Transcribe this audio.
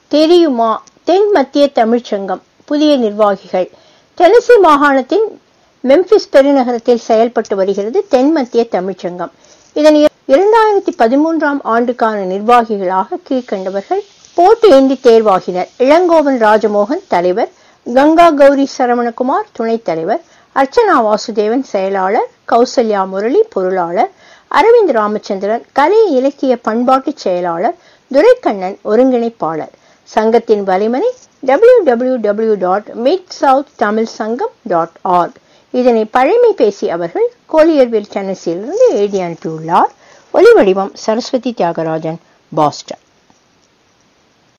தெரியுமா தென் மத்திய தமிழ்ச்சங்கம் புதிய நிர்வாகிகள் டெனசி மாகாணத்தின் மெம்பிஸ் பெருநகரத்தில் செயல்பட்டு வருகிறது தென் மத்திய தமிழ்ச்சங்கம் இதன் இரண்டாயிரத்தி பதிமூன்றாம் ஆண்டுக்கான நிர்வாகிகளாக கீழ்கண்டவர்கள் போட்டியின்றி தேர்வாகினர் இளங்கோவன் ராஜமோகன் தலைவர் கங்கா கௌரி சரவணகுமார் துணைத் தலைவர் அர்ச்சனா வாசுதேவன் செயலாளர் கௌசல்யா முரளி பொருளாளர் அரவிந்த் ராமச்சந்திரன் கலை இலக்கிய பண்பாட்டு செயலாளர் துரைக்கண்ணன் ஒருங்கிணைப்பாளர் சங்கத்தின் வலைமனை W W W dot mid south Tamil Sangam dot arc இதனை பழமை பேசி அவர்கள் கோலியர்வில் டென்னசியிலிருந்து எழுதி அனுப்பியுள்ளார் ஒலி வடிவம் சரஸ்வதி தியாகராஜன் பாஸ்டன்